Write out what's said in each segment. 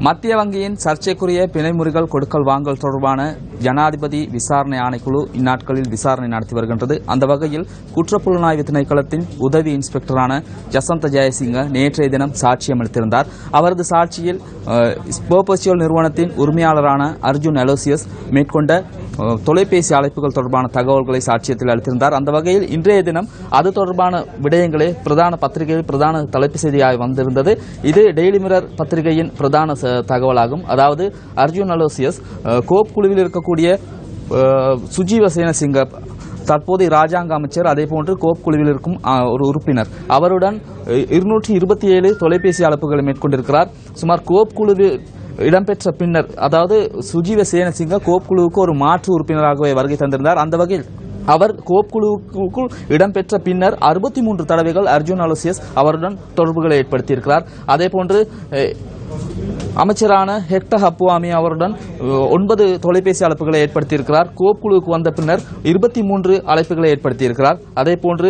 மத்திய வங்கியின் சர்ச்சைக்குரிய பிணை முறிகள் கொடுக்கல் வாங்கல் தொடர்பான ஜனாதிபதி விசாரணை ஆணைக்குழு இந்நாட்களில் விசாரணை நடத்தி வருகின்றது அந்த வகையில் குற்றப்புலனாய்வு திணைக்களத்தின் உதவி இன்ஸ்பெக்டரான ஜசந்த ஜெயசிங்க நேற்றைய தினம் சாட்சியம் அளித்திருந்தார் அவரது சாட்சியில் ஸ்போபோசியல் நிறுவனத்தின் உரிமையாளரான அர்ஜுன் அலோசியஸ் மேற்கொண்ட அஹ், தொலைபேசி அழைப்புகள் தொடர்பான தகவல்களை சாட்சியத்தில் அளித்திருந்தார் அந்த வகையில் இன்றைய தினம் அது தொடர்பான விடயங்களே பிரதான பத்திரிகையில் பிரதான தலைப்பு செய்தியாக வந்திருந்தது இது டெய்லி மிரர் பத்திரிகையின் பிரதான ச- தகவலாகும் அதாவது அர்ஜுன் அலோசியஸ் அஹ், கோப் குழுவில் இருக்கக்கூடிய அஹ், சுஜீவ சேனசிங்க தற்போதைய ராஜாங்க அமைச்சர் அதே போன்று கோப் குழுவில் இருக்கும் அஹ், ஒரு உறுப்பினர் அவருடன் இருநூற்றி இருபத்தி ஏழு தொலைபேசி அழைப்புகளை மேற்கொண்டிருக்கிறார் சுமார் கோப் குழுவில் இடம்பெற்ற பின்னர் அதாவது சுஜீவ சேனசிங்க கோப் குழுவுக்கு ஒரு மாற்று உறுப்பினராகவே வருகை தந்திருந்தார் அந்த வகையில் அவர் கோப் குழுவுக்குள் இடம்பெற்ற பின்னர் அறுபத்தி மூன்று தடவைகள் அர்ஜுன் அலோசியஸ் அவருடன் தொடர்புகளை ஏற்படுத்தியிருக்கிறார் அதே போன்று அஹ், அமைச்சரான ஹெக்ட ஹப்புவாமி அவருடன் அஹ், ஒன்பது தொலைபேசி அழைப்புகளை ஏற்படுத்தியிருக்கிறார் கோப் குழுவுக்கு வந்த பின்னர் இருபத்தி மூன்று அழைப்புகளை ஏற்படுத்தியிருக்கிறார் அதே போன்று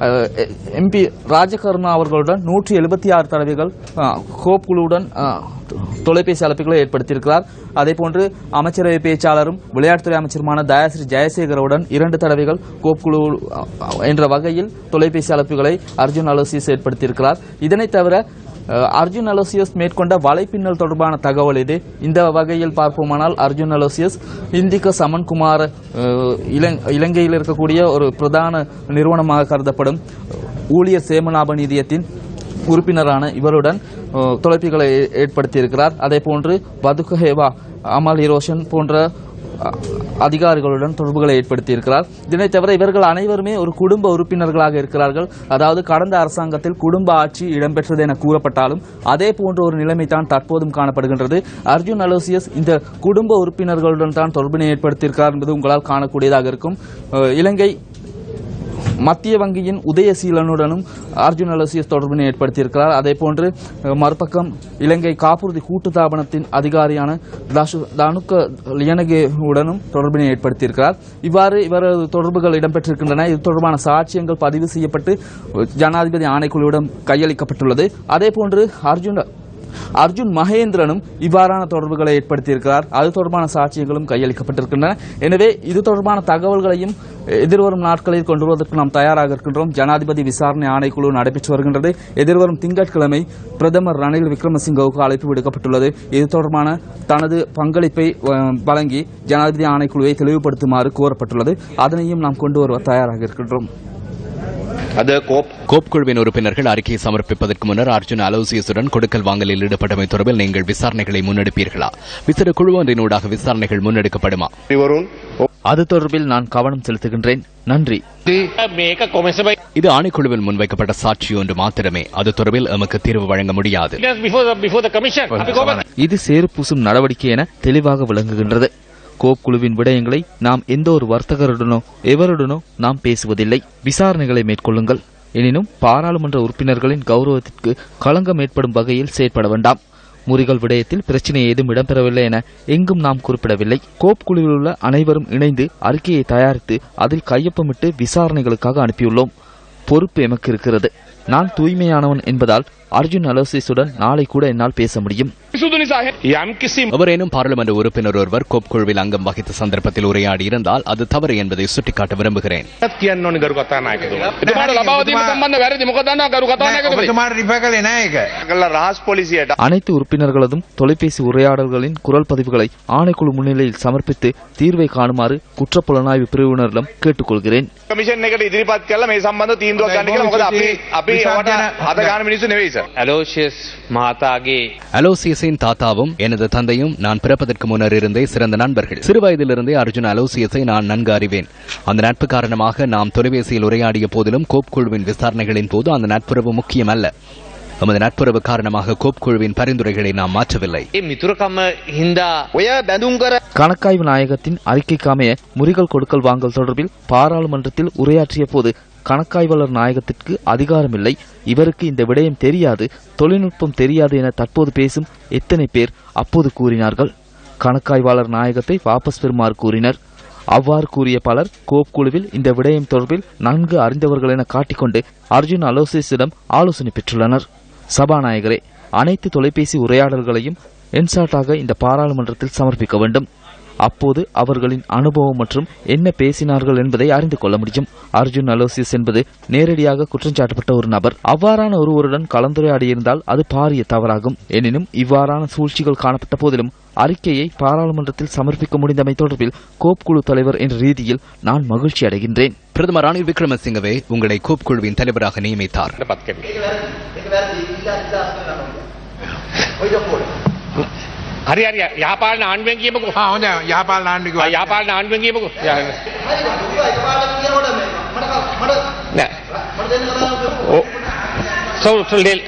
எம்பி ராஜகருணா அவர்களுடன் நூற்றி எழுபத்தி ஆறு தடவைகள் அஹ், கோப் குழுவுடன் அஹ், தொலைபேசி அழைப்புகளை ஏற்படுத்தியிருக்கிறார் அதே போன்று அமைச்சரவை பேச்சாளரும் விளையாட்டுத்துறை அமைச்சருமான தயாஸ்ரீ ஜெயசேகருடன் இரண்டு தடவைகள் கோப் குழு அஹ், என்ற வகையில் தொலைபேசி அழைப்புகளை அர்ஜுன் அலோசியஸ் ஏற்படுத்தியிருக்கிறார் இதனைத் தவிர அஹ், அர்ஜுன் அலோசியஸ் மேற்கொண்ட வலைப்பின்னல் தொடர்பான தகவல் இது இந்த வகையில் பார்ப்போமானால் அர்ஜுன் அலோசியஸ் இந்திக சமன்குமார் அஹ், இலங்- இலங்கையில் இருக்கக்கூடிய ஒரு பிரதான நிறுவனமாக கருதப்படும் ஊழியர் சேமலாப நிதியத்தின் உறுப்பினரான இவருடன் அஹ், தொலைபேசிகளை ஏ- ஏற்படுத்தியிருக்கிறார் அதே போன்று பதுகஹேவா அமல் ஹிரோஷன் போன்ற அ- அதிகாரிகளுடன் தொடர்புகளை ஏற்படுத்தியிருக்கிறார் இதனைத் தவிர இவர்கள் அனைவருமே ஒரு குடும்ப உறுப்பினர்களாக இருக்கிறார்கள் அதாவது கடந்த அரசாங்கத்தில் குடும்ப ஆட்சி இடம்பெற்றது என கூறப்பட்டாலும் அதே போன்ற ஒரு நிலைமை தான் தற்போதும் காணப்படுகின்றது அர்ஜுன் அலோசியஸ் இந்த குடும்ப உறுப்பினர்களுடன் தான் தொடர்பினை ஏற்படுத்தியிருக்கிறார் என்பது உங்களால் காணக்கூடியதாக இருக்கும் அஹ், இலங்கை மத்திய வங்கியின் உதயசீலனுடனும் அர்ஜுன் அலோசியஸ் தொடர்பினை ஏற்படுத்தியிருக்கிறார் அதே போன்று அஹ், மறுபக்கம் இலங்கை காப்புறுதி கூட்டுத்தாபனத்தின் அதிகாரியான தாசு- தானுக்க லியனகேவுடனும் தொடர்பினை ஏற்படுத்தியிருக்கிறார் இவ்வாறு இவரது தொடர்புகள் இடம்பெற்றிருக்கின்றன இது தொடர்பான சாட்சியங்கள் பதிவு செய்யப்பட்டு ஜனாதிபதி ஆணைக்குழுவிடம் கையளிக்கப்பட்டுள்ளது அதே போன்று அர்ஜுன் அர்ஜுன் மகேந்திரனும் இவ்வாறான தொடர்புகளை ஏற்படுத்தியிருக்கிறார் அது தொடர்பான சாட்சியங்களும் கையளிக்கப்பட்டிருக்கின்றன எனவே இது தொடர்பான தகவல்களையும் எதிர்வரும் நாட்களில் கொண்டு வருவதற்கு நாம் தயாராக இருக்கின்றோம் ஜனாதிபதி விசாரணை ஆணைக்குழு நடைபெற்று வருகின்றது எதிர்வரும் திங்கட்கிழமை பிரதமர் ரணில் விக்ரமசிங்கவுக்கு அழைப்பு விடுக்கப்பட்டுள்ளது இது தொடர்பான தனது பங்களிப்பை அஹ், வழங்கி ஜனாதிபதி ஆணைக்குழுவை தெளிவுபடுத்துமாறு கோரப்பட்டுள்ளது அதனையும் நாம் கொண்டு வருவ தயாராக இருக்கின்றோம் අද කෝප් கோப் குழுவின் உறுப்பினர்கள் அறிக்கையை சமர்ப்பிப்பதற்கு முன்னர் அர்ஜுன் அலோசியஸுடன் கொடுக்கல் வாங்கலில் ஈடுபட்டமை தொடர்பில் நீங்கள் விசாரணைகளை முன்னெடுப்பீர்களா விசிற குழு ஒன்றினூடாக விசாரணைகள் முன்னெடுக்கப்படுமா ඉවරුන් அது தொடர்பில் நான் கவனம் செலுத்துகின்றேன் நன்றி මේක කොමසබයි இது ஆணைக்குழுவில் முன்வைக்கப்பட்ட சாட்சி ஒன்று மாத்திரமே அது தொடர்பில் எமக்கு தீர்வு வழங்க முடியாது before the, before the commission. අපි කොහොමද இது சேறு பூசும் நடவடிக்கை என தெளிவாக விளங்குகின்றது கோப் குழுவின் விடயங்களை நாம் எந்த ஒரு வர்த்தகருடனோ எவருடனோ நாம் பேசுவதில்லை விசாரணைகளை மேற்கொள்ளுங்கள் எனினும் பாராளுமன்ற உறுப்பினர்களின் கௌரவத்திற்கு களங்கம் ஏற்படும் வகையில் செயற்பட வேண்டாம் முறிகள் விடயத்தில் பிரச்சனை ஏதும் இடம்பெறவில்லை என எங்கும் நாம் குறிப்பிடவில்லை கோப் குழுவில் உள்ள அனைவரும் இணைந்து அறிக்கையை தயாரித்து அதில் கையொப்பமிட்டு விசாரணைகளுக்காக அனுப்பியுள்ளோம் பொறுப்பு எமக்கு இருக்கிறது நான் தூய்மையானவன் என்பதால் அர்ஜுன் அலோசிஸுடன் நாளை கூட என்னால் பேச முடியும் සුදු නිසා යම් කිසි எவரேனும் பாராளுமன்ற உறுப்பினர் ஒருவர் கோப் குழுவில் அங்கம் வகித்த சந்தர்ப்பத்தில் உரையாடி இருந்தால் அது தவறு என்பதை சுட்டிக்காட்ட விரும்புகிறேன் කියන්න ඕනි ගරු කතානායකතුමා. එතුමාට ලබා දීම සම්බන්ධ වැරදි මොකද දන්නවා ගරු කතානායකතුමනි ඔබතුමාට රිප කළේ නෑ ඒක. කල්ලා රහස් පොලිසියට அனைத்து உறுப்பினர்களதும் தொலைபேசி உரையாடல்களின் குரல் பதிவுகளை ஆணைக்குழு முன்னிலையில் சமர்ப்பித்து தீர்வை காணுமாறு குற்றப்புலனாய்வு பிரிவினரிடம் கேட்டுக்கொள்கிறேன் කමිෂන් එකට ඉදිරිපත් කරලා මේ සම්බන්ධව තීන්දුවක් ගන්න කියලා මොකද අපි අපි ඒවට අද ගන්න මිනිස්සු නෙවෙයි සර්. ඇලෝෂියස් මහතාගේ அலோசியஸின் தாத்தாவும் எனது தந்தையும் நான் பிறப்பதற்கு முன்னர் இருந்தே சிறந்த நண்பர்கள் சிறுவயதிலிருந்தே அர்ஜுன் அலோசியஸை நான் நன்கு அறிவேன் அந்த நட்பு காரணமாக நாம் தொலைபேசியில் உரையாடிய போதிலும் கோப் குழுவின் விசாரணைகளின் போது அந்த நட்புறவு முக்கியமல்ல நமது நட்புறவு காரணமாக கோப் குழுவின் பரிந்துரைகளை நாம் மாற்றவில்லை ඒ මිතුරකම හින්දා ඔය බැඳුම් කර கணக்காய்வு நாயகத்தின் அறிக்கைக்காமைய முறிகள் கொடுக்கல் வாங்கல் தொடர்பில் பாராளுமன்றத்தில் உரையாற்றிய போது கணக்காய்வாளர் நாயகத்திற்கு அதிகாரமில்லை இவருக்கு இந்த விடயம் தெரியாது தொழில்நுட்பம் தெரியாது என தற்போது பேசும் எத்தனை பேர் அப்போது கூறினார்கள் கணக்காய்வாளர் நாயகத்தை வாபஸ் பெறுமாறு கூறினர் அவ்வாறு கூறிய பலர் கோப் குழுவில் இந்த விடயம் தொடர்பில் நன்கு அறிந்தவர்கள் என காட்டிக்கொண்டு அர்ஜுன் அலோசிஸிடம் ஆலோசனை பெற்றுள்ளனர் சபாநாயகரே அனைத்து தொலைபேசி உரையாடல்களையும் என்சாட்டாக இந்த பாராளுமன்றத்தில் சமர்ப்பிக்க வேண்டும் அப்போது அவர்களின் அனுபவம் மற்றும் என்ன பேசினார்கள் என்பதை அறிந்து கொள்ள முடியும் அர்ஜுன் அலோசியஸ் என்பது நேரடியாக குற்றஞ்சாட்டப்பட்ட ஒரு நபர் அவ்வாறான ஒருவருடன் கலந்துரையாடியிருந்தால் அது பாரிய தவறாகும் எனினும் இவ்வாறான சூழ்ச்சிகள் காணப்பட்ட போதிலும் அறிக்கையை பாராளுமன்றத்தில் சமர்ப்பிக்க முடிந்தமை தொடர்பில் கோப் குழு தலைவர் என்ற ரீதியில் நான் மகிழ்ச்சி அடைகின்றேன் பிரதமர் ரணில் விக்ரமசிங்கவே உங்களை கோப் குழுவின் தலைவராக நியமித்தார் පත් කරනවා. හරි හරි යාපාලන ආණ්ඩුවෙන් කියමුකෝ. ආ හොඳයි යාපාල නාන්ඩික ආ, යාපාලන ආණ්ඩුවෙන් කියමුකෝ. යා- නෑ. ඔව්. සව් සල්ඩෙල්.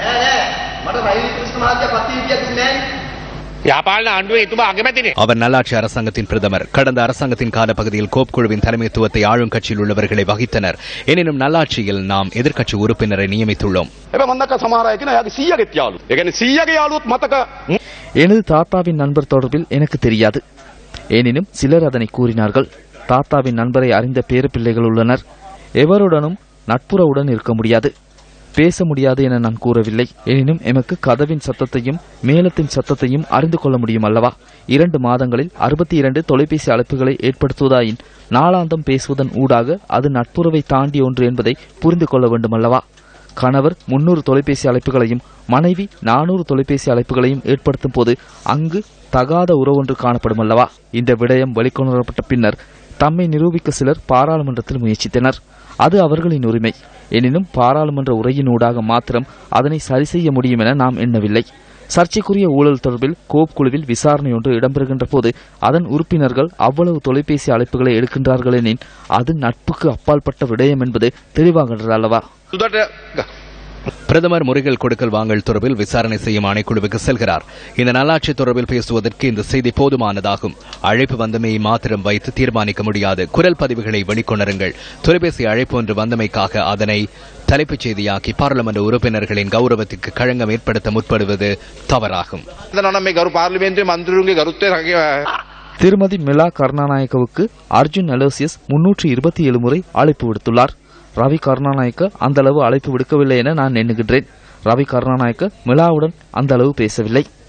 යාපාලන ආණ්ඩුවේ එතුමා අගමැතිනේ. அவர் நல்லாட்சி அரசாங்கத்தின் பிரதமர் கடந்த அரசாங்கத்தின் காலப்பகுதியில் கோப் குழுவின் தலைமைத்துவத்தை ஆளும் கட்சியில் உள்ளவர்களை வகித்தனர் எனினும் நல்லாட்சியில் நாம் எதிர்க்கட்சி உறுப்பினரை நியமித்துள்ளோம் හැබැයි මම දැක්ක සමහර අය කියන එයාගේ 100ගෙත් යාළුවෝ. ඒ කියන්නේ 100ගේ යාළුවොත් මතක எனது தாத்தாவின் நண்பர் தொடர்பில் எனக்கு தெரியாது எனினும் சிலர் அதனை கூறினார்கள் தாத்தாவின் நண்பரை அறிந்த பேரப்பிள்ளைகள் உள்ளனர் எவருடனும் நட்புறவுடன் இருக்க முடியாது பேச முடியாது என நான் கூறவில்லை எனினும் எமக்கு கதவின் சத்தத்தையும் மேளத்தின் சத்தத்தையும் அறிந்து கொள்ள முடியும் அல்லவா இரண்டு மாதங்களில் அறுபத்தி இரண்டு தொலைபேசி அழைப்புகளை ஏற்படுத்துவதாயின் நாளாந்தம் பேசுவதன் ஊடாக அது நட்புறவை தாண்டி ஒன்று என்பதை புரிந்து கொள்ள வேண்டும் அல்லவா கணவர் முன்னூறு தொலைபேசி அழைப்புகளையும் மனைவி நானூறு தொலைபேசி அழைப்புகளையும் ஏற்படுத்தும் போது அங்கு தகாத உறவொன்று காணப்படும் அல்லவா இந்த விடயம் வெளிக்கொணரப்பட்ட பின்னர் தம்மை நிரூபிக்க சிலர் பாராளுமன்றத்தில் முயற்சித்தனர் அது அவர்களின் உரிமை எனினும் பாராளுமன்ற உரையினூடாக மாத்திரம் அதனை சரி செய்ய முடியும் என நாம் எண்ணவில்லை சர்ச்சைக்குரிய ஊழல் தொடர்பில் கோப் குழுவில் விசாரணை ஒன்று இடம்பெறுகின்ற போது அதன் உறுப்பினர்கள் அவ்வளவு தொலைபேசி அழைப்புகளை எடுக்கின்றார்கள் எனின் அது நட்புக்கு அப்பாற்பட்ட விடயம் என்பது தெளிவாகின்றது அல்லவா සුදට பிரதமர் முறைகள் கொடுக்கல் வாங்கல் தொடர்பில் விசாரணை செய்யும் ஆணைக்குழுவுக்கு செல்கிறார் இந்த நல்லாட்சி தொடர்பில் பேசுவதற்கு இந்த செய்தி போதுமானதாகும் அழைப்பு வந்தமையை மாத்திரம் வைத்து தீர்மானிக்க முடியாது குரல் பதிவுகளை வெளிக்கொணருங்கள் தொலைபேசி அழைப்பு ஒன்று வந்தமைக்காக அதனை தலைப்புச் செய்தியாக்கி பாராளுமன்ற உறுப்பினர்களின் கௌரவத்திற்கு களங்கம் ஏற்படுத்த முற்படுவது தவறாகும் දනනම් මේ ගරු පාර්ලිමේන්තුවේ මන්ත්‍රීරුන්ගේ ගරුත්වය රැක திருமதி மிலா கருணாநாயக்கவுக்கு அர்ஜுன் அலோசியஸ் முன்னூற்றி இருபத்தி ஏழு முறை அழைப்பு விடுத்துள்ளார் ரவி கருணாநாயக்க அந்த அளவு அழைப்பு விடுக்கவில்லை என நான் எண்ணுகின்றேன் ரவி கருணாநாயக்க மிலாவுடன் அந்த அளவு பேசவில்லை